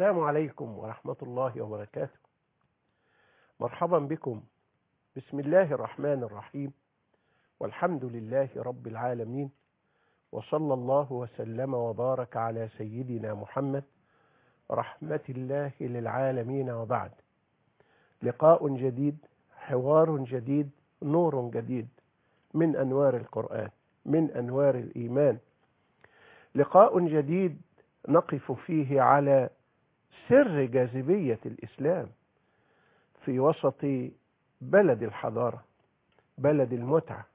السلام عليكم ورحمة الله وبركاته مرحبا بكم بسم الله الرحمن الرحيم والحمد لله رب العالمين وصلى الله وسلم وبارك على سيدنا محمد رحمة الله للعالمين وبعد لقاء جديد حوار جديد نور جديد من أنوار القرآن من أنوار الإيمان لقاء جديد نقف فيه على سر جاذبية الإسلام في وسط بلد الحضارة بلد المتعة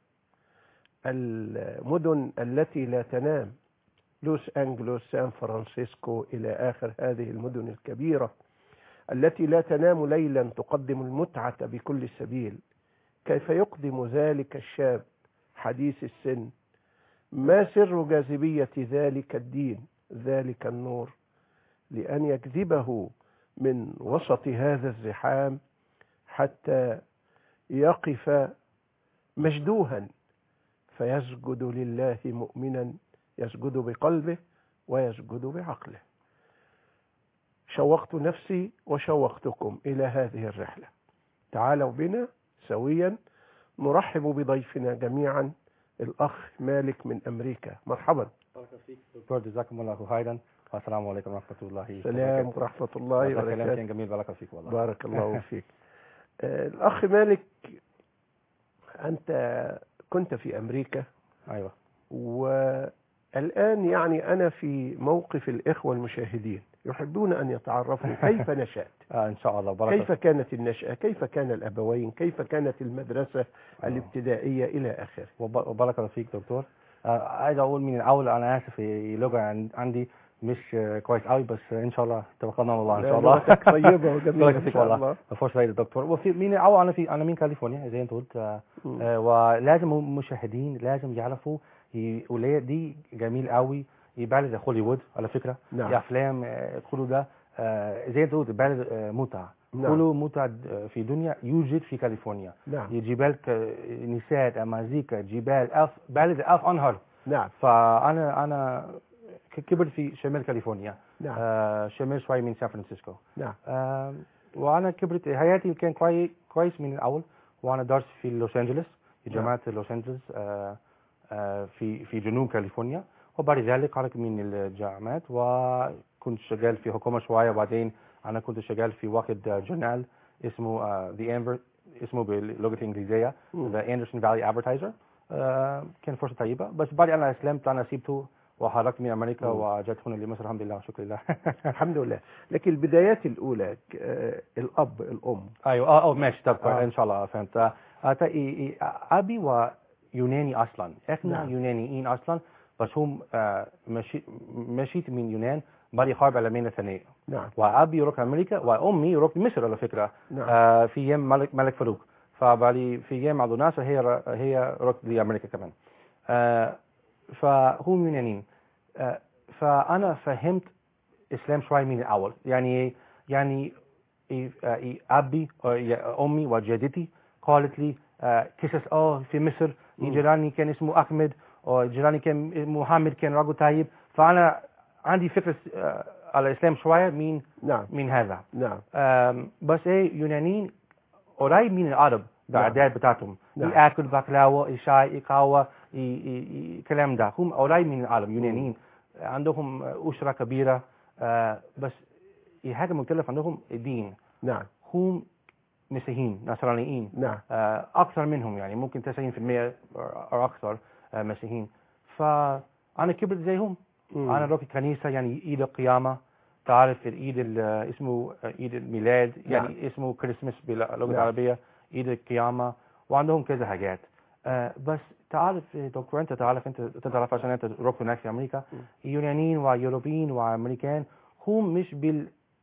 المدن التي لا تنام لوس أنجلوس سان فرانسيسكو إلى آخر هذه المدن الكبيرة التي لا تنام ليلا تقدم المتعة بكل سبيل كيف يقدم ذلك الشاب حديث السن ما سر جاذبية ذلك الدين ذلك النور لأن يجذبه من وسط هذا الزحام حتى يقف مجدوها فيسجد لله مؤمنا يسجد بقلبه ويسجد بعقله شوقت نفسي وشوقتكم إلى هذه الرحلة تعالوا بنا سويا نرحب بضيفنا جميعا الأخ مالك من أمريكا مرحبا بارك فيك دكتور جزاكم الله خيرا والسلام عليكم ورحمة الله السلام ورحمة الله كلام وبركاته كان جميل بارك فيك والله بارك الله فيك آه، الأخ مالك أنت كنت في أمريكا أيوة والآن يعني أنا في موقف الإخوة المشاهدين يحبون أن يتعرفوا كيف نشأت آه إن شاء الله بارك كيف كانت النشأة كيف كان الأبوين كيف كانت المدرسة الابتدائية إلى آخره وب- وبارك الله فيك دكتور آه عايز أقول من الأول أنا آسف اللغة عن- عندي مش آه، كويس قوي بس آه، إن شاء الله توكلنا على الله إن شاء الله لغتك طيبة وجميلة بارك إن فيك شاء والله الله فرصة سعيدة دكتور وفي من الأول أنا في أنا من كاليفورنيا زي أنت قلت آه مم. آه، ولازم المشاهدين لازم يعرفوا ي- ولاية دي جميل قوي بلد هوليوود على فكرة نعم. في أفلام آه، كله ده آه، زي أنت قلت بلد آه، متعة نعم. كله متعة آه، في الدنيا يوجد في كاليفورنيا نعم جبال ك- نساء مزيكا جبال أف بلد أف أنهر نعم فأنا أنا ك- كبرت في شمال كاليفورنيا نعم آه، شمال شوي من سان فرانسيسكو نعم آه، وأنا كبرت حياتي كان كويس كويس من الأول وأنا درست في لوس أنجلوس في نعم. جامعة لوس أنجلوس آه، آه، في في جنوب كاليفورنيا وبعد ذلك خرجت من الجامعات وكنت شغال في حكومة شوية وبعدين أنا كنت شغال في واحد آه، جورنال اسمه ذا انفر اسمه باللغة الإنجليزية مم. ذا اندرسون فالي ادفرتايزر كان فرصة طيبة بس بعد أنا أسلمت أنا سيبته وخرجت من أمريكا مم. وجيت هنا لمصر الحمد لله وشكر لله الحمد لله لكن البدايات الأولى ك- آه، الأب الأم ايوه اه اه ماشي طب آه. ان شاء الله فهمت آه، آه، تا- إي- إي- ابي ويوناني اصلا احنا نعم. يونانيين اصلا بس هم آه، مشي مشيت من يونان بعد حرب العالمية الثانية نعم وابي يروح امريكا وامي يروح مصر على فكره نعم آه، في ايام ملك ملك فاروق فبعد في ايام عبد الناصر هي هي رحت لامريكا كمان آه، فهم يونانيين آه، فانا فهمت اسلام شوي من الاول يعني يعني إيه- آه، إيه، ابي آه، يا- امي وجدتي قالت لي آه، قصص اه في مصر مم. جيراني كان اسمه احمد وجيراني كان محمد كان رجل طيب فانا عندي فكره آه، على الاسلام شويه من نعم من هذا نعم آم، بس ايه يونانيين قريب من العرب بالعادات بتاعتهم نعم. ياكل بقلاوه شاي قهوه ي- ي- ي- الكلام ده هم قريب من العرب يونانيين عندهم اسره كبيره آه، بس حاجه مختلفه عندهم الدين نعم هم مسيحيين نصرانيين نعم آه، اكثر منهم يعني ممكن 90% او اكثر آه، مسيحيين فانا كبرت زيهم مم. انا رحت كنيسه يعني عيد القيامه تعرف العيد ال- اسمه عيد الميلاد يعني نعم. اسمه كريسماس باللغه نعم. العربيه عيد القيامه وعندهم كذا حاجات آه، بس تعرف يا دكتور انت تعرف انت أنت تعرف عشان انت رحت هناك في امريكا مم. اليونانيين والاوروبيين والامريكان هم مش بال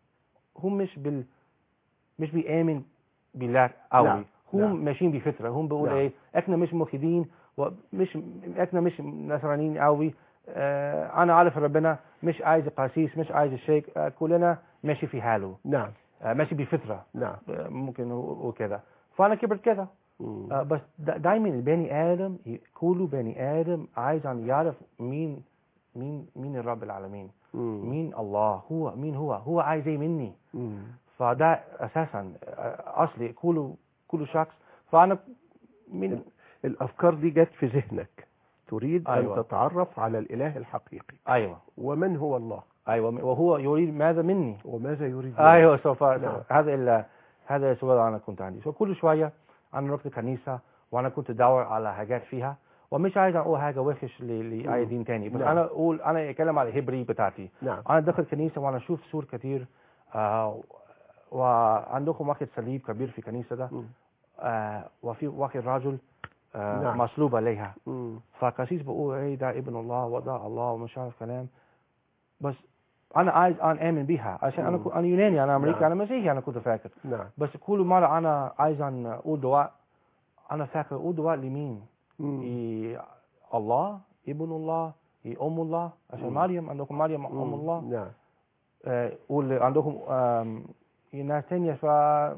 هم مش بال مش بيآمن بالله قوي نعم. هم نعم. ماشيين بفتره هم بيقول نعم. ايه احنا مش ملحدين ومش احنا مش نصرانيين قوي آه انا عارف ربنا مش عايز قسيس مش عايز الشيخ آه كلنا ماشي في حاله نعم آه ماشي بفتره نعم آه ممكن و- وكده فانا كبرت كده مم. آه بس دا- دايما البني ادم ي- كل بني ادم عايز ان يعرف مين مين مين الرب العالمين مم. مين الله هو مين هو هو عايز ايه مني مم. فده اساسا آه، اصلي كل كل شخص فانا من الافكار دي جت في ذهنك تريد أيوة. ان تتعرف على الاله الحقيقي ايوه ومن هو الله ايوه وهو يريد ماذا مني وماذا يريد منك؟ ايوه سوف نعم. هذا ال- هذا السؤال انا كنت عندي فكل شويه انا رحت الكنيسه وانا كنت ادور على حاجات فيها ومش عايز اقول حاجه وحش ل- لاي مم. دين تاني بس نعم. انا اقول انا اتكلم على الهبري بتاعتي نعم انا داخل الكنيسه وانا اشوف صور كتير آه وعندكم واحد صليب كبير في الكنيسه ده مم. آه وفي واحد رجل آه نعم. مصلوب عليها مم. فالقسيس بيقول ايه ده ابن الله وده الله ومش عارف كلام بس انا عايز انا امن بيها عشان انا مم. كو- انا يوناني انا امريكي نعم. انا مسيحي انا كنت فاكر نعم بس كل مره انا عايز ان اقول دعاء انا فاكر اقول دعاء لمين؟ مم. إيه الله ابن الله إيه ام الله عشان مم. مريم عندكم مريم ام مم. الله نعم آه، قول عندكم آم، ناس تانية ف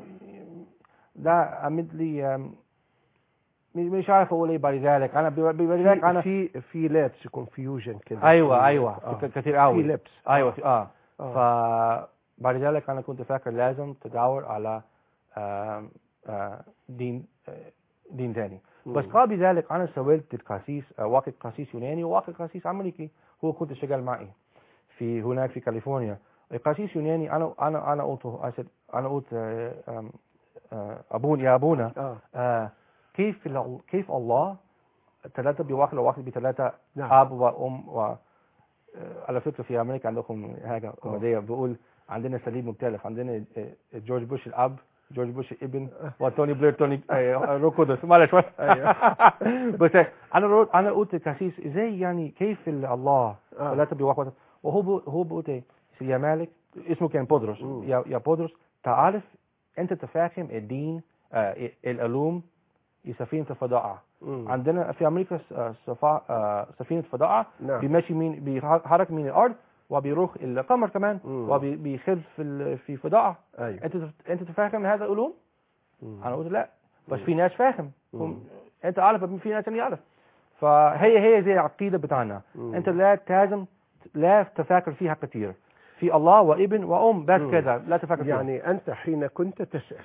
ده عمد لي آم، مش مش عارف اقول ايه بعد ذلك انا ب- بعد ذلك في انا في في لابس كونفيوجن كده ايوه في- ايوه آه. ك- كتير في قوي لبس ايوه في اه آه. فبعد ذلك انا كنت فاكر لازم تدور على آم، آه، دين آه، دين تاني بس مم. قبل ذلك انا سويت القسيس آه، واحد قسيس يوناني وواحد قسيس امريكي هو كنت شغال معي في هناك في كاليفورنيا القسيس يوناني انا انا انا قلت أسد انا قلت آه، آم، آه، ابونا يا ابونا اه آه، كيف ال- كيف الله ثلاثة بواحد وواحد بثلاثة نعم اب وام و آه، على فكره في امريكا عندكم حاجه كوميديه بيقول عندنا صليب مختلف عندنا آه، جورج بوش الاب جورج بوش الابن وتوني بلير توني آه، روح قدس معلش أيوة. بس انا رو- انا قلت كاسيس ازاي يعني كيف ال- الله آه. ثلاثه بواحد وهو بو- هو بيقول ايه يا مالك اسمه كان بودرس مم. يا يا بودرس تعرف انت تفاهم الدين آه، العلوم سفينه الفضاء مم. عندنا في امريكا س- آه، صفا- آه، سفينه فضاء نعم بيمشي من بيحرك من الارض وبيروح القمر كمان مم. وبيخف في ال- في فضاء ايوه انت تف- انت تفهم هذا العلوم مم. انا قلت لا بس مم. في ناس فاهم مم. هم انت عارف بس في ناس تانية يعرف فهي هي زي العقيده بتاعنا مم. انت لا لازم لا تفكر فيها كثير في الله وابن وام بس مم. كده لا تفكر فيها يعني أنت حين كنت تسأل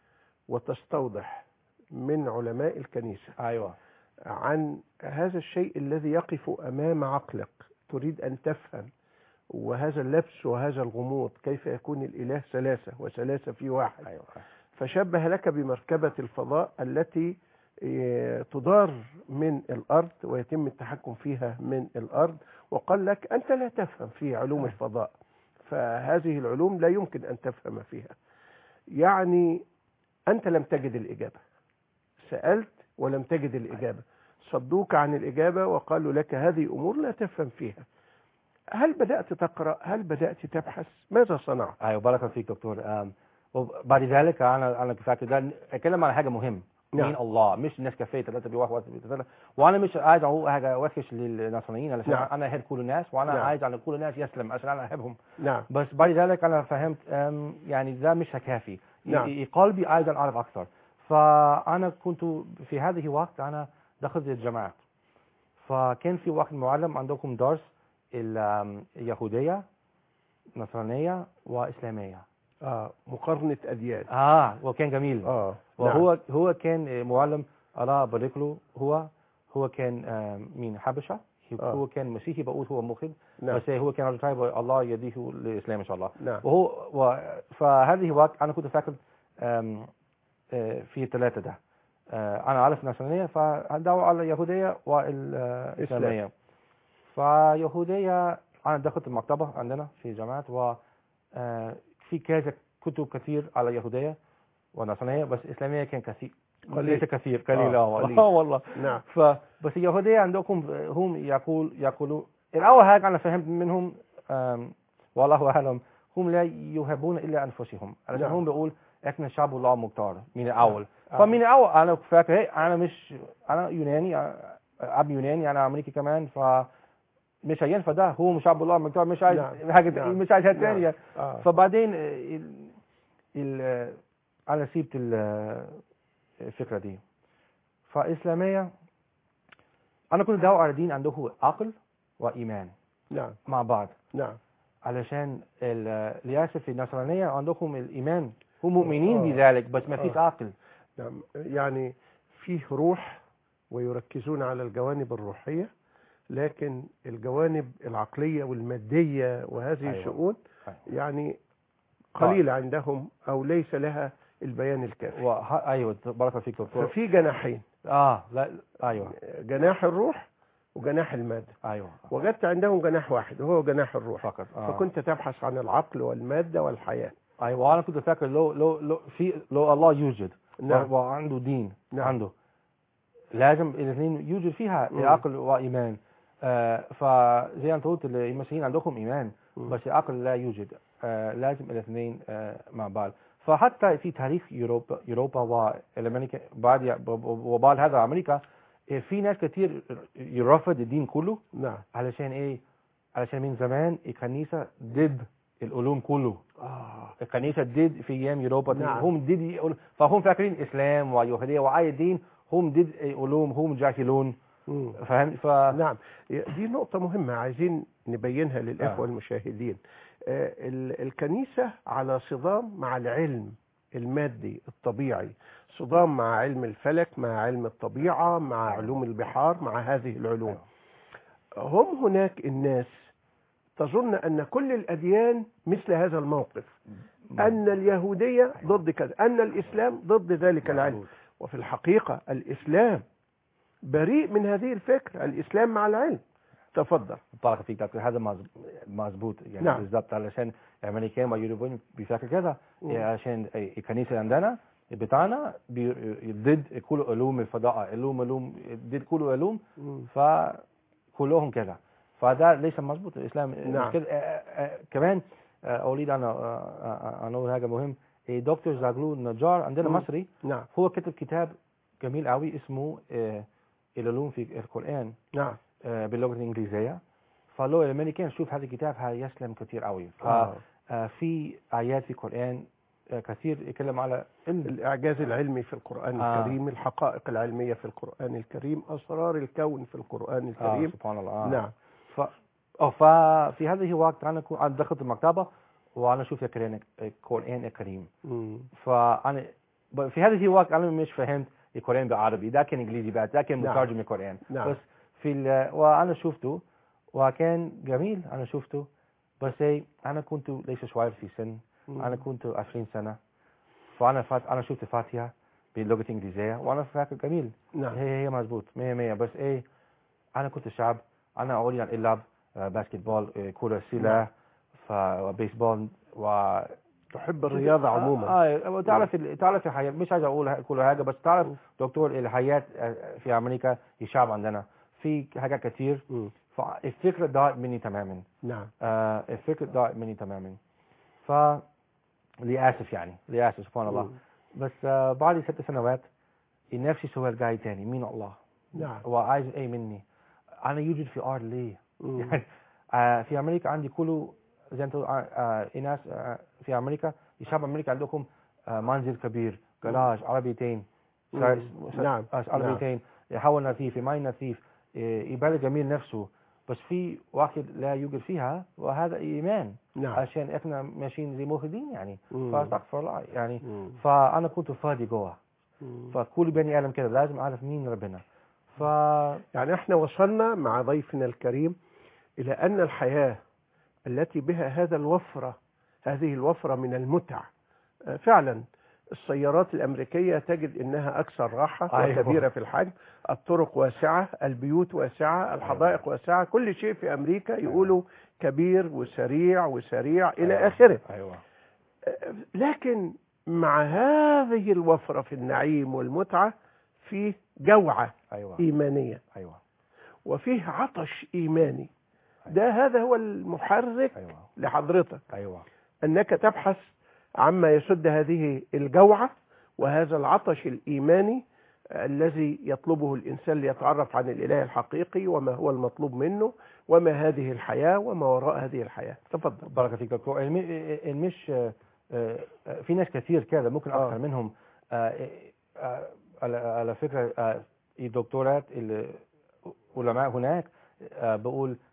وتستوضح من علماء الكنيسة ايوه عن هذا الشيء الذي يقف أمام عقلك تريد أن تفهم وهذا اللبس وهذا الغموض كيف يكون الإله ثلاثة وثلاثة في واحد ايوه فشبه لك بمركبة الفضاء التي إيه، تدار من الأرض ويتم التحكم فيها من الأرض وقال لك أنت لا تفهم في علوم الفضاء فهذه العلوم لا يمكن أن تفهم فيها يعني أنت لم تجد الإجابة سألت ولم تجد الإجابة صدوك عن الإجابة وقالوا لك هذه أمور لا تفهم فيها هل بدأت تقرأ هل بدأت تبحث ماذا صنعت ايوه بارك الله فيك دكتور آم، وبعد ذلك انا انا فاكر ده اتكلم عن حاجه مهم نعم. مين الله مش ناس كافيه ثلاثه بواحد واحد ثلاثه وانا مش عايز اقول حاجه وحش للنصرانيين علشان نعم. انا احب كل الناس وانا نعم. عايز على كل الناس يسلم عشان انا احبهم نعم بس بعد ذلك انا فهمت أم، يعني ده مش كافي نعم. ي- ي- قلبي عايز أن اعرف اكثر فانا كنت في هذه الوقت انا دخلت الجامعات فكان في واحد معلم عندكم درس ال- أم، اليهوديه نصرانيه واسلاميه آه مقارنة أديان اه وكان جميل آه وهو هو كان معلم الله يبارك له هو هو كان آم، مين حبشه آه. هو كان مسيحي بقول هو مخرج نعم بس هو كان رجل طيب الله يديه للاسلام ان شاء الله نعم وهو و... فهذه وقت انا كنت فاكر آم، آه، في الثلاثه ده آه، انا عارف نصرانيه فدور على اليهوديه والاسلاميه فيهوديه انا دخلت المكتبه عندنا في الجامعات و آه، في كذا كتب كثير على اليهوديه ونصرانيه بس الاسلاميه كان كثير قليل. ليس كثير قليل آه، اه والله قليل. آه والله نعم فبس اليهودية عندكم هم يقول يقولوا الأول حاجة أنا فهمت منهم آم، والله أعلم هم لا يحبون إلا أنفسهم علشان نعم. هم بيقول إحنا شعب الله مختار من الأول آه. فمن الأول أنا فاكر هي أنا مش أنا يوناني آه، أب يوناني أنا أمريكي كمان ف مش هينفع ده هو مش شعب الله مختار مش عايز نعم. حاجة نعم. مش عايز حاجة نعم. ثانية آه. فبعدين آه، ال... ال... آه، انا سيبت ال- آه، الفكره دي فاسلاميه انا كنت ادور على دين عنده عقل وايمان نعم مع بعض نعم علشان ال- للاسف النصرانيه عندهم الايمان هم مؤمنين آه. بذلك بس ما فيش آه. عقل نعم يعني فيه روح ويركزون على الجوانب الروحية لكن الجوانب العقلية والمادية وهذه أيوة. الشؤون أيوة. يعني قليلة عندهم أو ليس لها البيان الكافي وه... ايوه بارك الله فيك دكتور ففي جناحين اه لا ايوه جناح الروح وجناح المادة ايوه وجدت عندهم جناح واحد وهو جناح الروح فقط آه. فكنت تبحث عن العقل والمادة والحياة ايوه وانا كنت فاكر لو لو لو في لو الله يوجد نعم وعنده دين نعم. عنده لازم الاثنين يوجد فيها مم. عقل وايمان آه فزي انت قلت المسيحيين عندهم ايمان مم. بس العقل لا يوجد آه لازم الاثنين آه مع بعض فحتى في تاريخ اوروبا اوروبا والامريكا بعد وبعد هذا امريكا آه، في ناس كتير يرفض الدين كله نعم علشان ايه علشان من زمان الكنيسه ضد العلوم كله آه. الكنيسه ضد في ايام اوروبا نعم. هم ضد يقول- فهم فاكرين اسلام ويهوديه واي دين هم ضد علوم هم جاهلون مم. فاهم ف نعم دي نقطة مهمة عايزين نبينها للإخوة آه. المشاهدين آه، ال- الكنيسة على صدام مع العلم المادي الطبيعي صدام مع علم الفلك مع علم الطبيعة مع علوم البحار مع هذه العلوم هم هناك الناس تظن أن كل الأديان مثل هذا الموقف أن اليهودية ضد كذا أن الإسلام ضد ذلك العلم وفي الحقيقة الإسلام بريء من هذه الفكرة الإسلام مع العلم تفضل بارك فيك دكتور هذا مظ- مظبوط يعني نعم. بالضبط علشان الامريكان واليوروبيين بيفكروا كده مم. عشان الكنيسه عندنا بتاعنا بي- ضد كل علوم الفضاء علوم علوم ضد كل علوم مم. فكلهم كده فده ليس مظبوط الاسلام نعم. مش كده آه، آه، كمان آه، اريد ان آه، آه، ان اقول حاجه مهم إيه، دكتور زغلول النجار عندنا مم. مصري نعم هو كتب كتاب جميل قوي اسمه آه، العلوم في القران نعم آه، باللغه الانجليزيه فلو الامريكان شوف هذا الكتاب هيسلم كثير قوي آه. ففي ايات في القران آه، كثير يتكلم على علم الإعجاز العلمي في القرآن آه. الكريم الحقائق العلمية في القرآن الكريم أسرار الكون في القرآن آه الكريم سبحان الله آه. نعم ف... أو ففي هذه الوقت أنا كو- أنا دخلت المكتبة وأنا شفت القرآن القرآن الكريم مم. فأنا ب- في هذه الوقت أنا مش فهمت القرآن بالعربي ده كان إنجليزي بس ده كان نعم. مترجم القرآن نعم. بس في ال... وأنا شفته وكان جميل أنا شفته بس إيه، أنا كنت ليس صغير في سن مم. أنا كنت 20 سنة فأنا فات... أنا شفت فاتحة باللغة الإنجليزية وأنا فاكر جميل نعم هي هي مظبوط 100 100 بس ايه انا كنت شاب انا اريد ان العب آه، باسكت بول آه، كرة سلة فبيسبول و تحب الرياضة عموما اه آه، تعرف ال- تعرف الحياة مش عايز اقول كل حاجة بس تعرف دكتور الحياة آه، في امريكا الشعب عندنا في حاجات كتير مم. فالفكرة ضاعت مني تماما نعم آه الفكرة ضاعت مني تماما ف للاسف يعني للاسف سبحان الله مم. بس آه بعد ست سنوات نفس السؤال جاي تاني مين الله نعم وعايز ايه مني انا يوجد في ارض ليه مم. يعني آه في امريكا عندي كله زي انتوا آه آه ناس آه في امريكا شعب امريكا عندكم آه منزل كبير جراج عربيتين مم. سا- سا- نعم. آه، عربيتين هواء نظيف ماء نظيف آه، يبالغ جميل نفسه بس في واحد لا يوجد فيها وهذا ايمان نعم عشان احنا ماشيين زي ملحدين يعني مم. فاستغفر الله يعني مم. فانا كنت فاضي جوه مم. فكل بني ادم كده لازم اعرف مين ربنا ف يعني احنا وصلنا مع ضيفنا الكريم إلى أن الحياة التي بها هذا الوفرة هذه الوفرة من المتع آه، فعلا السيارات الأمريكية تجد أنها أكثر راحة أيوة. وكبيرة في الحجم الطرق واسعة البيوت واسعة الحدائق واسعة كل شيء في أمريكا يقولوا كبير وسريع وسريع إلى أيوة. آخره ايوه آه، لكن مع هذه الوفرة في النعيم والمتعة فيه جوعة ايوه إيمانية ايوه وفيه عطش إيماني ده هذا هو المحرك ايوه لحضرتك ايوه أنك تبحث عما يسد هذه الجوعة وهذا العطش الإيماني الذي يطلبه الإنسان ليتعرف عن الإله الحقيقي وما هو المطلوب منه وما هذه الحياة وما وراء هذه الحياة تفضل بارك فيك دكتور الم- المش آه، آه، في ناس كثير كده ممكن آه. اكثر منهم آه، آه، على على فكره آه، الدكتورات العلماء هناك آه، بقول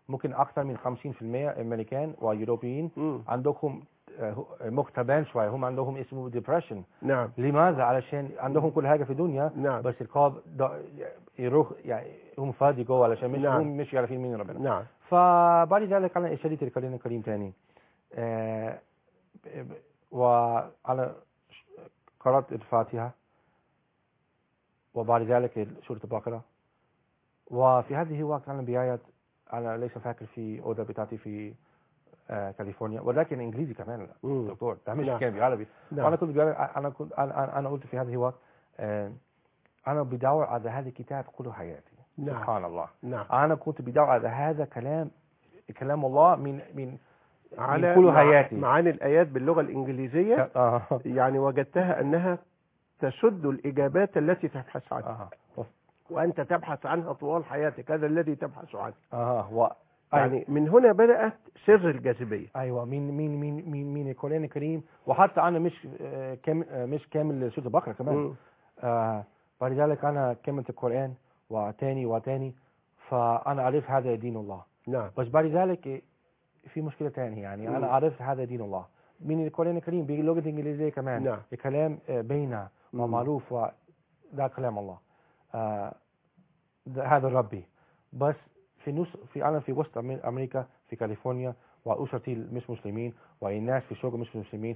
ممكن اكثر من 50% امريكان ويوروبيين مم. عندهم آه، مختبان شويه هم عندهم اسمه ديبرشن نعم لماذا علشان عندهم كل حاجه في الدنيا نعم بس القلب دا- يروح يعني هم فاضي جوه علشان مش نعم. هم مش عارفين مين ربنا نعم فبعد ذلك انا اشتريت القرآن الكريم تاني آه، ب- ب- وانا ش- قرأت الفاتحة وبعد ذلك سورة البقرة وفي هذه الوقت انا بآية انا ليس فاكر في أوضة بتاعتي في آه، كاليفورنيا ولكن انجليزي كمان مم. دكتور ده مش نعم. كان بعربي نعم وانا كنت بقول انا كنت انا أنا- انا قلت في هذه الوقت آه، انا بدور على هذا الكتاب كل حياتي نعم سبحان الله نعم انا كنت بدور على هذا كلام كلام الله من من على كل مع- حياتي. معاني الآيات باللغة الإنجليزية آه. يعني وجدتها أنها تسد الإجابات التي تبحث عنها آه. وأنت تبحث عنها طوال حياتك هذا الذي تبحث عنه آه. و... يعني من هنا بدأت سر الجاذبية ايوه من من من من من القران الكريم وحتى انا مش آه، كام آه، مش كامل سوره البقره كمان مم. آه بعد ذلك انا كملت القران وتاني وتاني فانا عرفت هذا دين الله نعم بس بعد ذلك في مشكله ثانيه يعني مم. انا عرفت هذا دين الله من القران الكريم باللغه الانجليزيه كمان نعم. الكلام آه، بينه مم. ومعروف وده كلام الله آه ده هذا ربي بس في نص في انا في وسط أمي- امريكا في كاليفورنيا واسرتي مش مسلمين والناس في الشغل مش مسلمين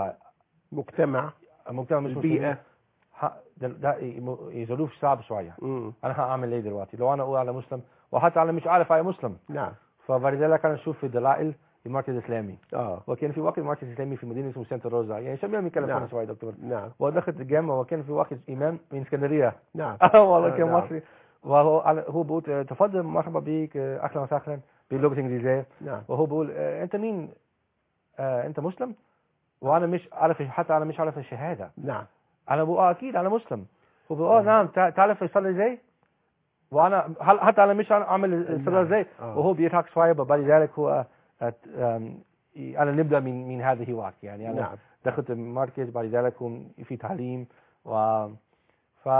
مجتمع والمجتمع مش مسلمين البيئة ح- ده, ده ي- ظروف صعب شويه مم. انا هعمل ايه دلوقتي لو انا اقول على مسلم وحتى انا مش عارف اي مسلم نعم فبعد ذلك انا اشوف في دلائل المركز الاسلامي اه وكان في وقت المركز الاسلامي في مدينه اسمه سانتا روزا يعني شبيه من كاليفورنيا نعم. شويه دكتور نعم ودخلت الجامعه وكان في وقت امام من اسكندريه نعم اه والله آه، كان نعم. مصري وهو على- هو بيقول آه، تفضل مرحبا بك آه، اهلا وسهلا باللغه الانجليزيه نعم وهو بيقول آه، انت مين آه، انت مسلم وانا مش عارف حتى انا مش عارف الشهاده نعم انا بقول آه اكيد انا مسلم هو بيقول اه نعم تع- تعرف يصلي ازاي وانا هل- حتى انا مش اعمل الصلاه نعم. ازاي آه. وهو بيضحك شويه بعد ذلك هو أت- آم، انا نبدا من من هذه الوقت يعني انا نعم دخلت المركز بعد ذلك هم في تعليم و ف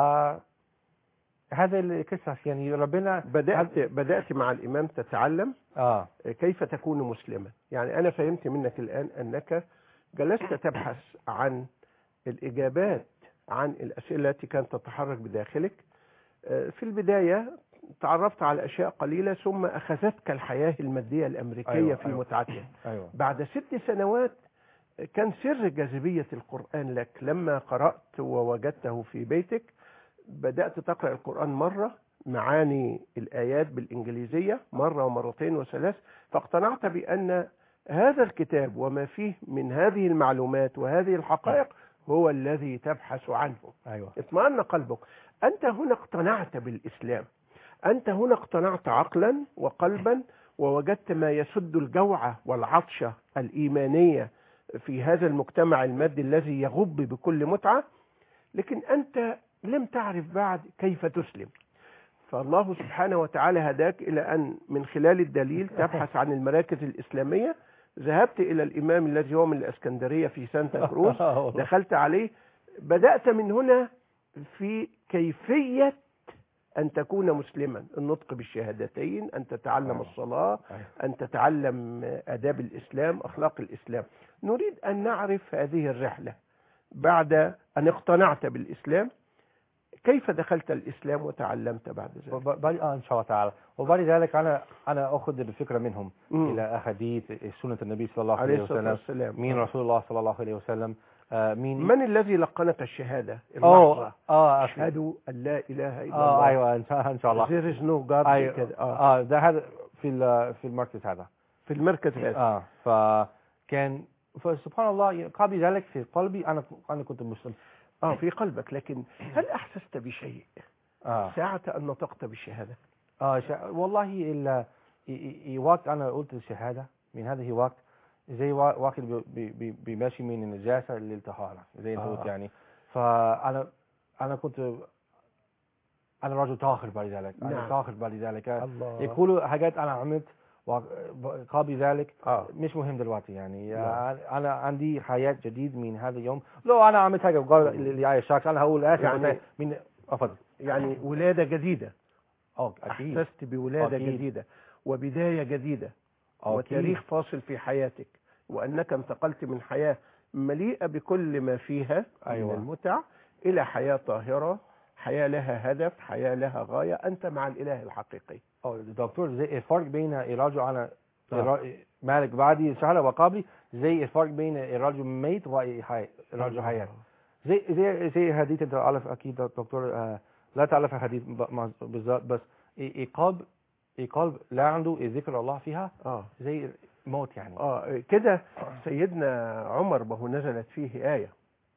هذا القصص يعني ربنا بدأت بدأت مع الإمام تتعلم اه كيف تكون مسلما يعني أنا فهمت منك الآن أنك جلست تبحث عن الإجابات عن الأسئلة التي كانت تتحرك بداخلك آه، في البداية تعرفت على أشياء قليلة ثم أخذتك الحياة المادية الأمريكية أيوة، في أيوة. متعتها ايوه بعد ست سنوات كان سر جاذبية القرآن لك لما قرأت ووجدته في بيتك بدأت تقرأ القرآن مرة معاني الآيات بالإنجليزية مرة ومرتين وثلاث فاقتنعت بأن هذا الكتاب وما فيه من هذه المعلومات وهذه الحقائق هو الذي تبحث عنه ايوه اطمأن قلبك أنت هنا اقتنعت بالإسلام أنت هنا اقتنعت عقلا وقلبا ووجدت ما يسد الجوع والعطشة الإيمانية في هذا المجتمع المادي الذي يغب بكل متعة لكن أنت لم تعرف بعد كيف تسلم فالله سبحانه وتعالى هداك إلى أن من خلال الدليل تبحث عن المراكز الإسلامية ذهبت إلى الإمام الذي هو من الأسكندرية في سانتا كروز دخلت عليه بدأت من هنا في كيفية أن تكون مسلما النطق بالشهادتين أن تتعلم أيوة. الصلاة أيوة. أن تتعلم آداب الإسلام أخلاق الإسلام نريد أن نعرف هذه الرحلة بعد أن اقتنعت بالإسلام كيف دخلت الإسلام وتعلمت بعد ذلك وب- بعد اه ان شاء الله تعالى وبعد ذلك انا انا اخذ الفكره منهم مم. الى احاديث سنه النبي صلى الله عليه عليه الصلاة وسلم والسلام مين رسول الله صلى الله عليه وسلم آه مين من الذي لقنك الشهادة اه اللحظة اه أشهد أن لا إله إلا اه الله ايوه ان شاء ان شاء الله There is no God ايوه كده آه. اه ده هذا في ال- في المركز هذا في المركز هذا اه فكان فسبحان الله قبل ذلك في قلبي انا انا كنت مسلم اه في قلبك لكن هل احسست بشيء اه ساعة ان نطقت بالشهادة اه شا... والله ال... ي- ي- ي- وقت انا قلت الشهاده من هذه وقت زي وا- وقت بي- بي- بي- بيمشي من النجاسه للطهاره زي انت آه. قلت يعني فانا انا كنت انا رجل طاهر بعد ذلك انا نعم. طاهر بعد ذلك الله يقولوا حاجات انا عملت قبل ذلك اه مش مهم دلوقتي يعني نعم. انا عندي حياه جديد من هذا اليوم لو انا عملت حاجه وقال لاي شخص انا هقول اسف يعني- بس من افضل يعني ولادة جديدة اه اكيد احسست بولادة أكيد. جديدة وبداية جديدة أكيد. وتاريخ فاصل في حياتك وأنك انتقلت من حياة مليئة بكل ما فيها أيوة. من المتع إلى حياة طاهرة حياة لها هدف حياة لها غاية أنت مع الإله الحقيقي أو دكتور زي الفرق بين الرجل على آه. الر- مالك بعدي شهر وقبلي زي الفرق بين الرجل ميت والرجل حي زي زي زي حديث انت عارف اكيد دكتور آه لا تعرف الحديث ب- مع- بالذات بس ي- يقلب يقلب لا عنده ذكر الله فيها آه زي موت يعني آه كده سيدنا عمر ما هو نزلت فيه آية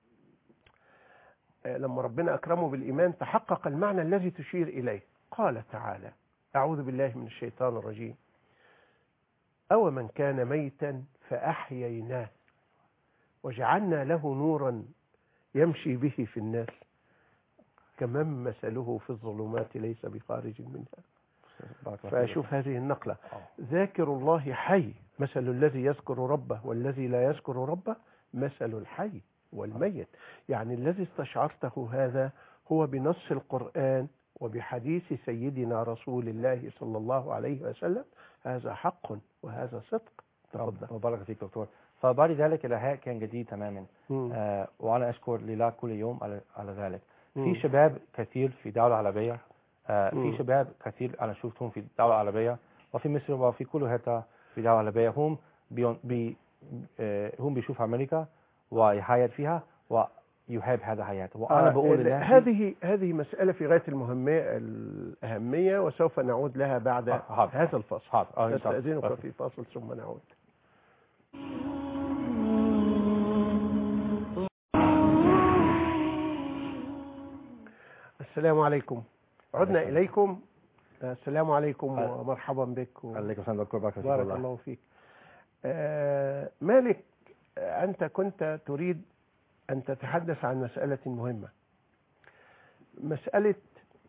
آه، لما ربنا أكرمه بالإيمان تحقق المعنى الذي تشير إليه قال تعالى أعوذ بالله من الشيطان الرجيم أو من كان ميتا فأحييناه وجعلنا له نورا يمشي به في الناس كمن مثله في الظلمات ليس بخارج منها بارك الله فيك. فأشوف هذه النقلة آه. ذاكر الله حي مثل الذي يذكر ربه والذي لا يذكر ربه مثل الحي والميت يعني الذي استشعرته هذا هو بنص القرآن وبحديث سيدنا رسول الله صلى الله عليه وسلم هذا حق وهذا صدق تفضل بارك فيك دكتور فبعد ذلك الإلهاء كان جديد تماما مم. آه وأنا أشكر لله كل يوم على على ذلك مم. في شباب كثير في دولة عربية آه مم. في شباب كثير أنا شفتهم في دولة عربية وفي مصر وفي كل حتة في دولة عربية هم بيون بي آه هم بيشوف أمريكا ويحيات فيها ويحب هذا الحياة وأنا آه، بقول ال- للناس هذه هذه مسألة في غاية المهمة الأهمية وسوف نعود لها بعد آه، حاضر. هذا الفصل حاضر آه، إن شاء الله. نستأذنك آه. في فاصل ثم نعود السلام عليكم عدنا عليكم. إليكم السلام عليكم آه. ومرحبا بك و- عليكم السلام دكتور بارك فيك بارك والله الله فيك آه، مالك آه، أنت كنت تريد أن تتحدث عن مسألة مهمة مسألة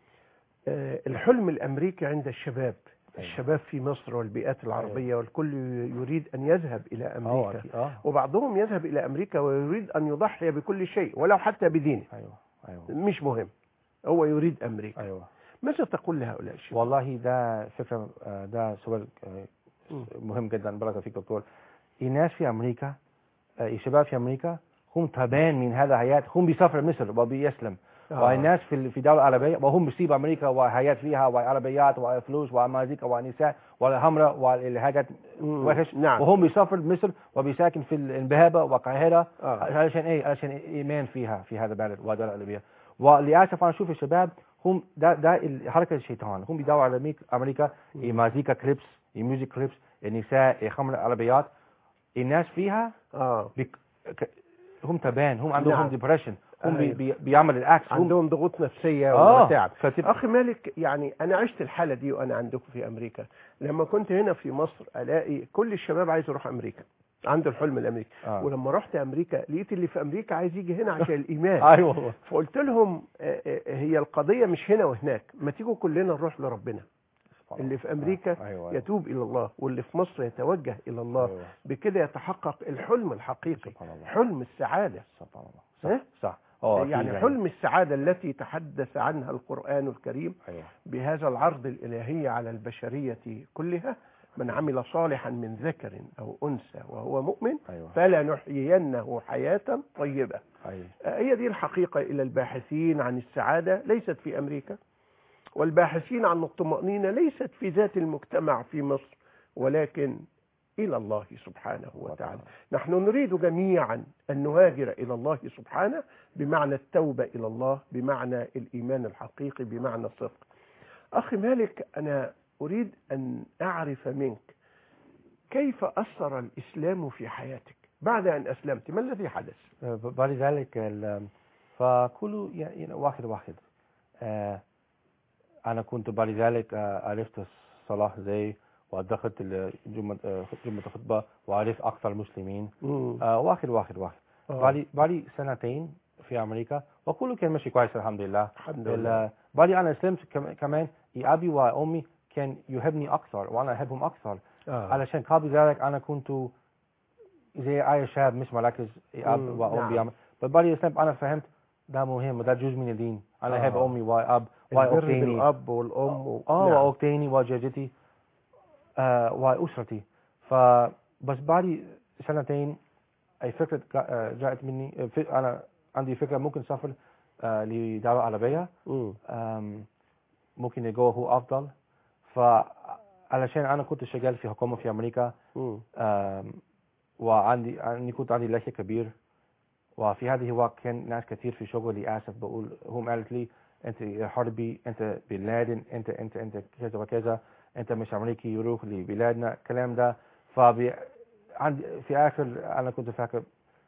آه، الحلم الأمريكي عند الشباب أيوة. الشباب في مصر والبيئات العربية والكل يريد أن يذهب إلى اه أمريكا أكيد. اه وبعضهم يذهب إلى أمريكا ويريد أن يضحي بكل شيء ولو حتى بدينه ايوه ايوه مش مهم هو يريد أمريكا ايوه ماذا تقول لهؤلاء الشباب والله ده فكرة آه، ده سؤال آه، مم. مهم جدا بارك فيك دكتور الناس في أمريكا آه، الشباب في أمريكا هم تعبان من هذا الحياة هم بيسافر مصر وبيسلم آه. والناس في ال- في دولة عربية وهم بيسيب أمريكا وحياة فيها وعربيات وفلوس ومزيكا ونساء والحمراء والحاجات مم. وحش نعم. وهم بيسافر مصر وبيساكن في البهابة والقاهرة آه. علشان ايه علشان ايمان فيها في هذا البلد والدولة العربية وللاسف انا اشوف الشباب هم ده ده ال- حركه الشيطان هم بيدوروا على أمريكا- امريكا مزيكا كليبس ميوزك كليبس النساء خمر العربيات الناس فيها آه. بيك ك- هم تعبان هم عندهم نعم. ديبريشن هم بي أيوة. بي بيعمل الاكس هم عندهم ضغوط نفسية اه وتعب فتب... أخي مالك يعني أنا عشت الحالة دي وأنا عندكم في أمريكا لما كنت هنا في مصر ألاقي كل الشباب عايز يروح أمريكا عنده الحلم الأمريكي آه. ولما رحت أمريكا لقيت اللي في أمريكا عايز يجي هنا عشان الإيمان ايوه فقلت لهم آه، آه، هي القضية مش هنا وهناك ما تيجوا كلنا نروح لربنا اللي في أمريكا ايوه ايوه يتوب إلى الله واللي في مصر يتوجه إلى الله أيوة. بكده يتحقق الحلم الحقيقي سبحان الله حلم السعادة سبحان الله ها؟ صح صح اه أكيد يعني حلم السعادة التي تحدث عنها القرآن الكريم ايوه بهذا العرض الإلهي على البشرية كلها من عمل صالحا من ذكر أو أنثى وهو مؤمن ايوه فلنحيينه حياة طيبة ايوه آه، هي دي الحقيقة إلى الباحثين عن السعادة ليست في أمريكا والباحثين عن الطمأنينة ليست في ذات المجتمع في مصر ولكن إلى الله سبحانه وتعالى نحن نريد جميعا أن نهاجر إلى الله سبحانه بمعنى التوبة إلى الله بمعنى الإيمان الحقيقي بمعنى الصدق أخي مالك أنا أريد أن أعرف منك كيف أثر الإسلام في حياتك بعد أن أسلمت ما الذي حدث آه، بعد ذلك ال- فكله يعني واحد واحد آه، أنا كنت بعد ذلك آه، عرفت الصلاة زي ودخلت ال- جمعة آه، جمعة الخطبة وعرفت أكثر مسلمين آه، واحد واحد واحد آه. بعد بعد سنتين في أمريكا وكله كان ماشي كويس الحمد لله الحمد ال- لله بعد أنا أسلمت كم- كمان أبي وأمي كان يحبني أكثر وأنا أحبهم أكثر آه. علشان قبل ذلك انا كنت زي اي شاب مش مركز اب مم، وام نعم. بيعمل بس بعد الاسلام انا فهمت ده مهم ده جزء من الدين انا احب آه. امي واب البر واختيني بالأب والأم و... اه نعم. واختيني وجدتي آه وأسرتي فبس بعد سنتين أي فكرة جا- آه، جاءت مني آه، في- أنا عندي فكرة ممكن سافر آه لدولة عربية مم. آم، ممكن يجو هو أفضل فعلشان أنا كنت شغال في حكومة في أمريكا مم. آم، وعندي عندي كنت عندي لحية كبير وفي هذه الوقت كان ناس كثير في شغلي آسف بقول هم قالت لي أنت حربي أنت بن لادن أنت أنت أنت كذا وكذا أنت مش أمريكي يروح لبلادنا الكلام ده فبي عندي في آخر أنا كنت فاكر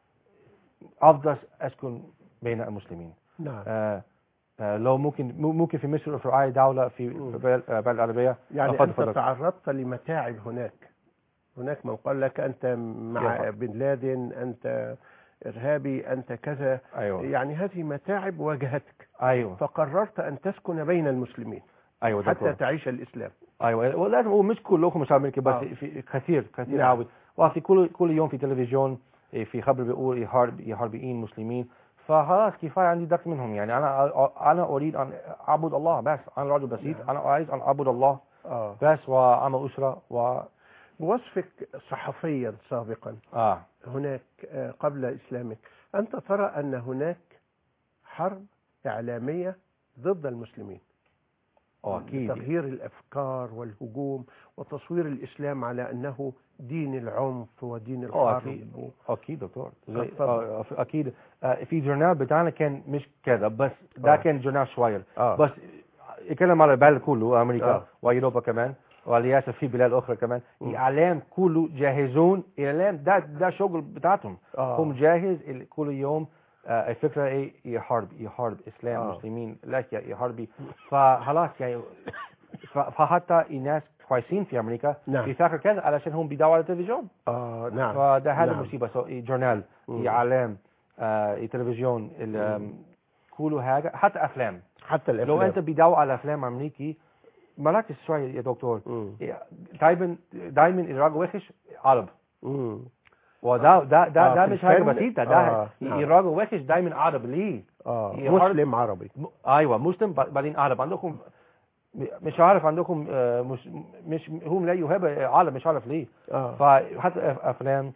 أفضل أسكن بين المسلمين نعم آه آه لو ممكن ممكن في مصر أو في أي دولة في مم. في بلد آه، بلد العربية يعني أفضل- أنت أفضل. تعرضت لمتاعب هناك هناك من قال لك أنت مع يا بن لادن أنت إرهابي أنت كذا أيوه يعني هذه متاعب واجهتك أيوه فقررت أن تسكن بين المسلمين أيوه حتى دكتور. تعيش الإسلام ايوه ولازم هو مش كلكم مش امريكي بس آه. في كثير كثير نعم. قوي وفي كل كل يوم في تلفزيون إيه، في خبر بيقول يحارب يحاربين مسلمين فخلاص كفايه عندي ضغط منهم يعني انا انا اريد ان اعبد الله بس انا رجل بسيط نعم. انا عايز ان اعبد الله آه. بس واعمل اسره و بوصفك صحفيا سابقا اه هناك آه، قبل إسلامك أنت ترى أن هناك حرب إعلامية ضد المسلمين اه اكيد تغيير الأفكار والهجوم وتصوير الإسلام على أنه دين العنف ودين اه الحرب اكيد و- اكيد دكتور زي اتفضل. آه اكيد آه في جورنال بتاعنا كان مش كذا بس ده آه. كان جورنال شوير آه. بس يتكلم على البلد كله امريكا آه. واوروبا كمان وللاسف في بلاد اخرى كمان مم. الاعلام كله جاهزون الاعلام ده ده شغل بتاعتهم آه. هم جاهز ال- كل يوم آه الفكره ايه يحارب يحارب اسلام آه. مسلمين لا ي- يحاربي فخلاص يعني ف- فحتى الناس كويسين في امريكا نعم. بيفكروا كذا علشان هم بيدوروا على التلفزيون آه نعم فده هذا نعم. مصيبه سو جورنال مم. اعلام آه تلفزيون ال- كل حاجه حتى افلام حتى الأفلام لو انت بيدور على افلام امريكي مركز شويه يا دكتور مم. دايما دايما الراجل وحش عرب مم. وده ده ده آه، ده في مش حاجه الفن؟ بسيطه ده آه، نعم. الراجل وحش دايما عرب ليه آه يحارب- مسلم عربي م- ايوه مسلم ب- بعدين عرب عندكم م- مش عارف عندكم آه، مش مش هم لا يهاب عرب مش عارف ليه آه. فحتى أف- افلام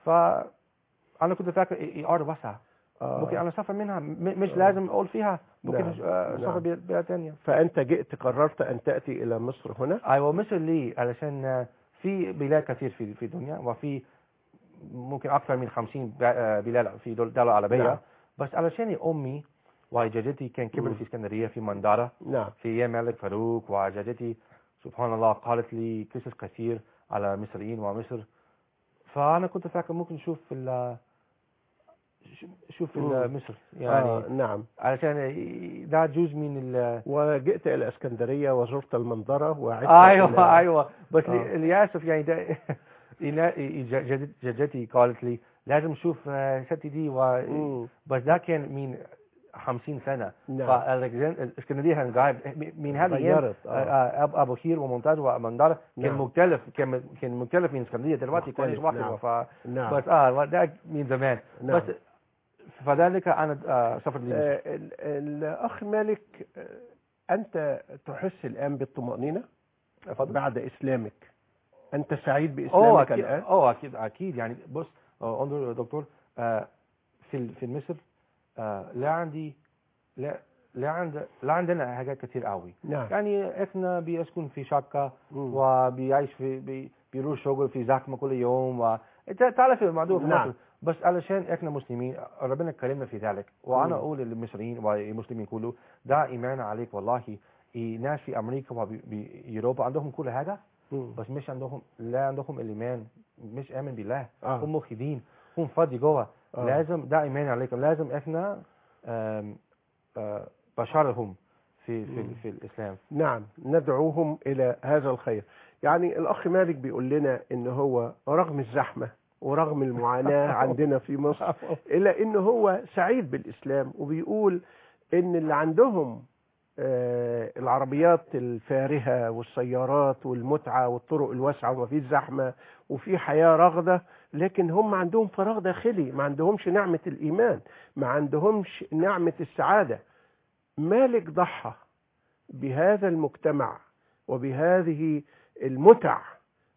فانا كنت فاكر الارض واسعه آه. ممكن انا اسافر منها م- مش لازم اقول فيها ممكن نعم، آه، اسافر نعم. بلاد بلاد ثانيه فأنت جئت قررت أن تأتي إلى مصر هنا ايوه مصر ليه علشان آه، في بلاد كثير في في الدنيا وفي ممكن اكثر من 50 ب- آه، بلاد في دول- دولة عربية نعم. بس علشان امي وجدتي كان كبرت مم. في اسكندريه في مندارة نعم في ايام الملك فاروق وجدتي سبحان الله قالت لي قصص كثير على مصريين ومصر فانا كنت فاكر ممكن نشوف في ال- ش- شوف في ال- مم. مصر يعني آه نعم علشان ده جزء من ال وجئت إلى اسكندرية وزرت المنظرة وعدت ايوه إلى- ايوه بس آه. لي- للاسف يعني ده إنا- جد- جدتي قالت لي لازم نشوف آه، ستي دي و... مم. بس ده كان من 50 سنه نعم فالاسكندريه كان قاعد من هذه الايام غيرت آه، آه. آه، ابو أبو خير وممتاز ومندار كان نعم. مختلف كان كان مختلف من اسكندريه دلوقتي كل مختلف، واحد نعم. ف... نعم بس اه ده من زمان نعم. بس فذلك انا آه، سافرت لمصر آه ال- الأخ مالك آه، أنت تحس الآن بالطمأنينة اتفضل. بعد إسلامك أنت سعيد اوه بإسلامك اكيد الآن اوه اكيد اكيد يعني بص آه، انظر يا دكتور آه، في ال- في مصر آه، لا عندي لا لا عند لا عندنا حاجات كتير قوي نعم يعني احنا بيسكن في شقه مم. وبيعيش في بي بيروح شغل في زحمه كل يوم و انت تعرف الموضوع في نعم. مصر بس علشان احنا مسلمين ربنا كرمنا في ذلك وانا مم. اقول للمصريين والمسلمين كله ده ايمان عليك والله الناس في امريكا وباوروبا عندهم كل حاجه مم. بس مش عندهم لا عندهم الايمان مش امن بالله آه. هم مخدين هم فاضي جوه آه. لازم ده ايمان عليكم لازم احنا آم، آه، بشرهم في في مم. في الاسلام نعم ندعوهم إلى هذا الخير يعني الأخ مالك بيقول لنا إن هو رغم الزحمة ورغم المعاناة عندنا في مصر إلا إن هو سعيد بالإسلام وبيقول إن اللي عندهم آه، العربيات الفارهة والسيارات والمتعة والطرق الواسعة وما فيش زحمة وفي حياة رغدة لكن هم عندهم فراغ داخلي ما عندهمش نعمة الإيمان ما عندهمش نعمة السعادة مالك ضحى بهذا المجتمع وبهذه المتع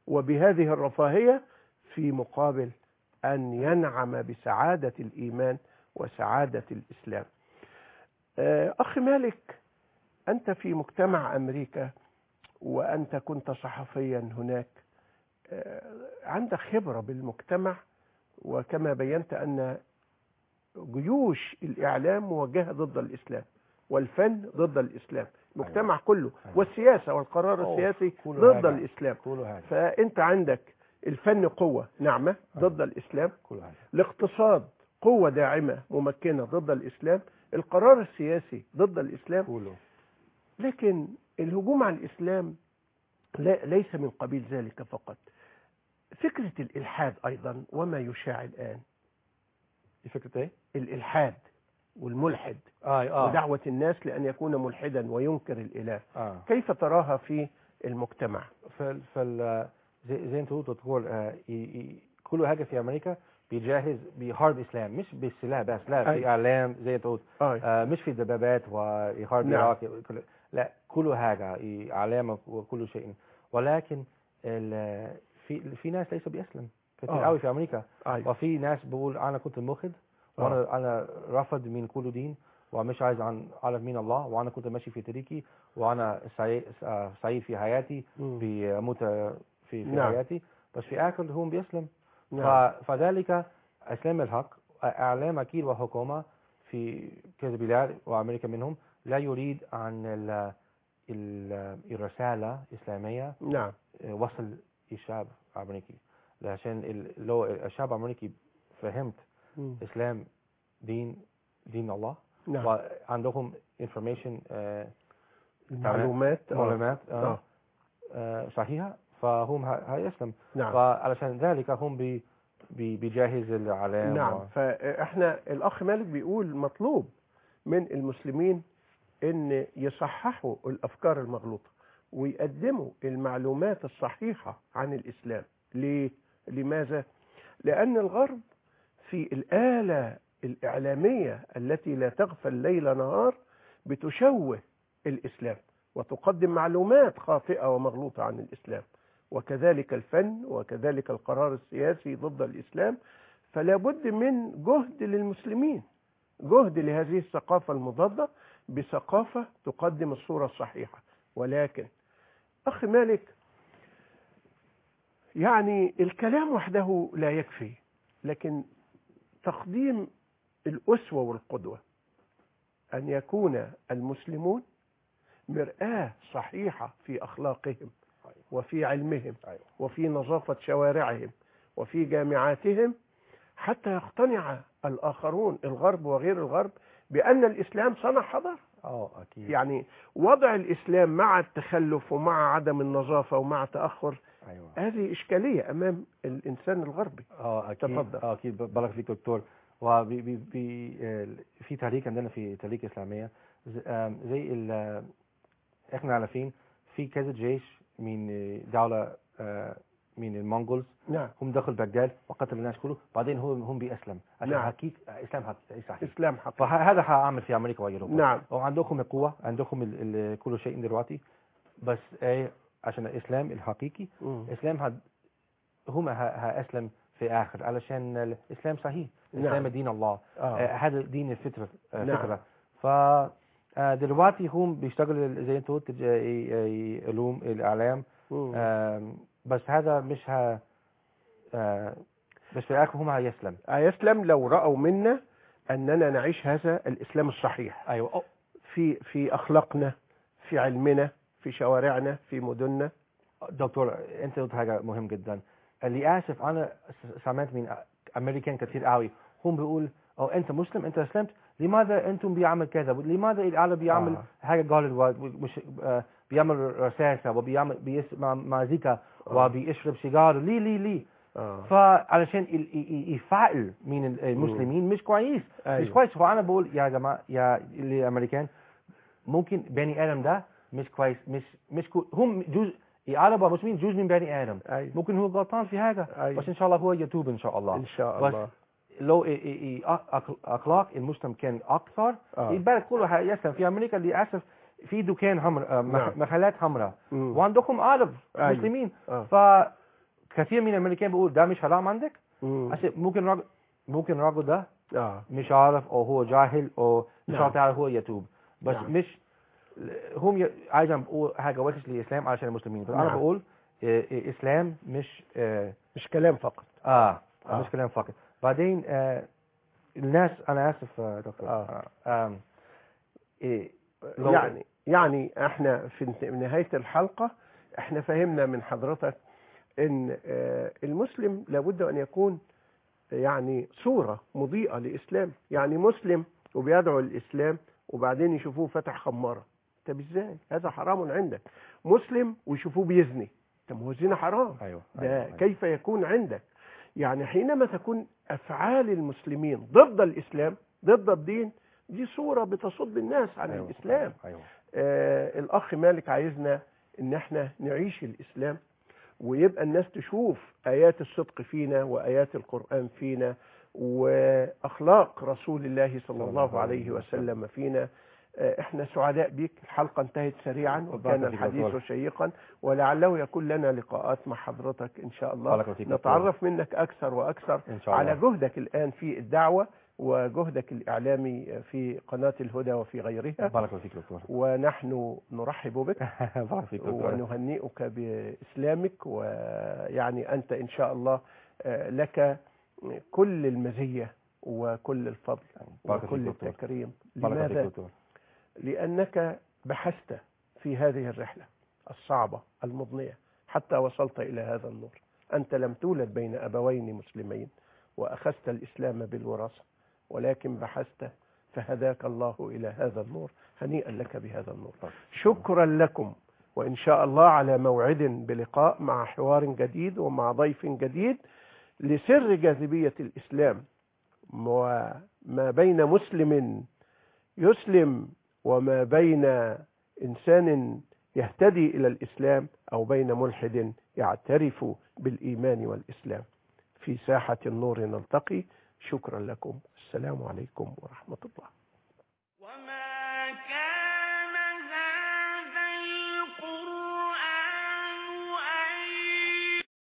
وبهذه الرفاهية في مقابل أن ينعم بسعادة الإيمان وسعادة الإسلام آه، أخ مالك أنت في مجتمع أمريكا وأنت كنت صحفيا هناك آه، عندك خبرة بالمجتمع وكما بينت أن جيوش الإعلام موجهة ضد الإسلام والفن ضد الإسلام المجتمع كله أيوة. والسياسة والقرار أوه، السياسي كله ضد هذا. الإسلام كله هذا فأنت عندك الفن قوة ناعمة ضد الإسلام كله هذا الاقتصاد قوة داعمة ممكنة ضد الإسلام القرار السياسي ضد الإسلام كله لكن الهجوم على الإسلام لا ليس من قبيل ذلك فقط فكرة الإلحاد أيضا وما يشاع الآن دي فكرة ايه؟ الإلحاد والملحد اه اه ودعوة الناس لأن يكون ملحدا وينكر الإله اه كيف تراها في المجتمع فال فال زي زي انت قلت تقول آه ي- ي- كل حاجه في امريكا بيجهز بحرب اسلام مش بالسلاح بس لا في أي. اعلام زي انت قلت آه. آه مش في دبابات وحرب نعم. عراق كل- لا كل حاجه ي- اعلام وكل شيء ولكن ال- في في ناس ليسوا بيسلم كتير آه. قوي في امريكا آه. وفي ناس بقول انا كنت ملحد وانا انا رافض من كل دين ومش عايز عن اعرف مين الله وانا كنت ماشي في طريقي وانا سعيد آه، سعيد في حياتي مم. بموت في في نعم. حياتي بس في اخر هو بيسلم نعم. ف- فذلك اسلام الحق اعلام اكيد وحكومه في كذا بلاد وامريكا منهم لا يريد عن ال ال الرساله الاسلاميه نعم وصل الشعب الامريكي عشان ال- لو الشعب الامريكي فهمت مم. اسلام دين دين الله نعم وعندهم information آه، معلومات آه. معلومات آه، آه. آه، صحيحة فهم ه- هيسلم نعم فعلشان ذلك هم بي بي بيجهز العلام نعم و- فاحنا الاخ مالك بيقول مطلوب من المسلمين ان يصححوا الافكار المغلوطه ويقدموا المعلومات الصحيحه عن الاسلام ليه لماذا لان الغرب في الاله الاعلاميه التي لا تغفل ليل نهار بتشوه الاسلام وتقدم معلومات خاطئه ومغلوطه عن الاسلام وكذلك الفن وكذلك القرار السياسي ضد الاسلام فلا بد من جهد للمسلمين جهد لهذه الثقافة المضادة بثقافة تقدم الصورة الصحيحة ولكن أخي مالك يعني الكلام وحده لا يكفي لكن تقديم الأسوة والقدوة أن يكون المسلمون مرآة صحيحة في أخلاقهم وفي علمهم أيوة. وفي نظافة شوارعهم وفي جامعاتهم حتى يقتنع الآخرون الغرب وغير الغرب بأن الإسلام صنع حضارة اه اكيد يعني وضع الإسلام مع التخلف ومع عدم النظافة ومع تأخر ايوه هذه إشكالية أمام الإنسان الغربي اه اكيد تفضل. اه اكيد بارك فيك دكتور وبي بي بي آه، في تاريخ عندنا في تاريخ الاسلاميه ز- آم، زي ال- احنا عارفين في كذا جيش من دوله آه، من المونغولز نعم هم دخل بغداد وقتل الناس كله بعدين هم هم بيسلم عشان نعم. حقيقي اسلام حقيقي صحيح إسلام حقيقي فهذا هعمل في امريكا واوروبا نعم وعندكم القوه عندكم ال ال كل شيء دلوقتي بس ايه عشان الاسلام الحقيقي مم. الاسلام هد هم ه- هاسلم في اخر علشان الاسلام صحيح نعم. الاسلام دين الله آه، آه. هذا دين الفطره آه، نعم. فطره ف آه، دلوقتي هم بيشتغلوا زي انت قلت ج- ي- ي- علوم الاعلام مم. آم، بس هذا مش ه آه، بس في الاخر هم هيسلم يسلم لو رأوا منا أننا نعيش هذا الإسلام الصحيح ايوه أو- في في أخلاقنا في علمنا في شوارعنا في مدننا دكتور انت قلت حاجه مهم جدا اللي اسف انا س- سمعت من امريكان كثير قوي هم بيقول او انت مسلم انت اسلمت لماذا انتم بيعمل كذا لماذا العالم بيعمل آه. حاجه غلط ومش آه، بيعمل رصاصه وبيعمل بيسمع مزيكا وبيشرب سيجاره ليه ليه ليه آه. فعلشان ال- ي- ي- يفعل من ال- المسلمين مش كويس مش أيوة. كويس فانا بقول يا جماعه يا الامريكان ممكن بني ادم ده مش كويس مش مش كو هم جزء العرب والمسلمين جزء من بني ادم أيوة. ممكن هو غلطان في حاجه أيوة. بس ان شاء الله هو يتوب ان شاء الله إن شاء بس الله لو إي- إي- إي- أخ- اخلاق المسلم كان اكثر آه. البلد كله هيسلم في امريكا للاسف في دكان حمراء نعم. محلات حمراء مم. وعندكم عرب أيوة. مسلمين آه. ف كثير من الامريكان بيقول ده مش حرام عندك مم. أسي ممكن راجل ممكن الراجل ده اه مش عارف او هو جاهل او مش نعم. عارف يعرف هو يتوب بس نعم. مش هم ي... عايز بقول حاجه وحش للاسلام علشان المسلمين بس انا نعم. بقول آه، آه، اسلام مش اه, مش كلام فقط آه. آه. مش كلام فقط بعدين آه الناس انا اسف آه، دكتور آه. آه. آم، إيه لو- يعني يعني احنا في انت- نهاية الحلقة احنا فهمنا من حضرتك ان آه، المسلم لابد ان يكون يعني صورة مضيئة لإسلام يعني مسلم وبيدعو الإسلام وبعدين يشوفوه فتح خمارة طب ازاي هذا حرام عندك مسلم ويشوفوه بيزني طب ما هو الزنا حرام ايوه ده أيوة. أيوة. كيف يكون عندك يعني حينما تكون أفعال المسلمين ضد الإسلام ضد الدين دي صورة بتصد الناس عن أيوة. الإسلام ايوه آه الأخ مالك عايزنا إن احنا نعيش الإسلام ويبقى الناس تشوف آيات الصدق فينا وآيات القرآن فينا وأخلاق رسول الله صلى الله عليه وسلم فينا آه، احنا سعداء بك الحلقة انتهت سريعا وكان بارك فيك الحديث دكتور. شيقا ولعله يكون لنا لقاءات مع حضرتك إن شاء الله بارك فيك دكتور. نتعرف منك أكثر وأكثر ان شاء الله على جهدك الآن في الدعوة وجهدك الإعلامي في قناة الهدى وفي غيرها بارك الله فيك دكتور ونحن نرحب بك بارك فيك دكتور ونهنئك بإسلامك ويعني أنت إن شاء الله آه، لك كل المزية وكل الفضل بارك فيك وكل دكتور. التكريم بارك الله فيك لماذا؟ دكتور لأنك بحثت في هذه الرحلة الصعبة المضنية حتى وصلت إلى هذا النور أنت لم تولد بين أبوين مسلمين وأخذت الإسلام بالوراثة ولكن بحثت فهداك الله إلى هذا النور هنيئا لك بهذا النور شكرا لكم وإن شاء الله على موعد بلقاء مع حوار جديد ومع ضيف جديد لسر جاذبية الإسلام وما بين مسلم يسلم وما بين إنسان يهتدي إلى الإسلام أو بين ملحد يعترف بالإيمان والإسلام في ساحة النور نلتقي شكرا لكم السلام عليكم ورحمة الله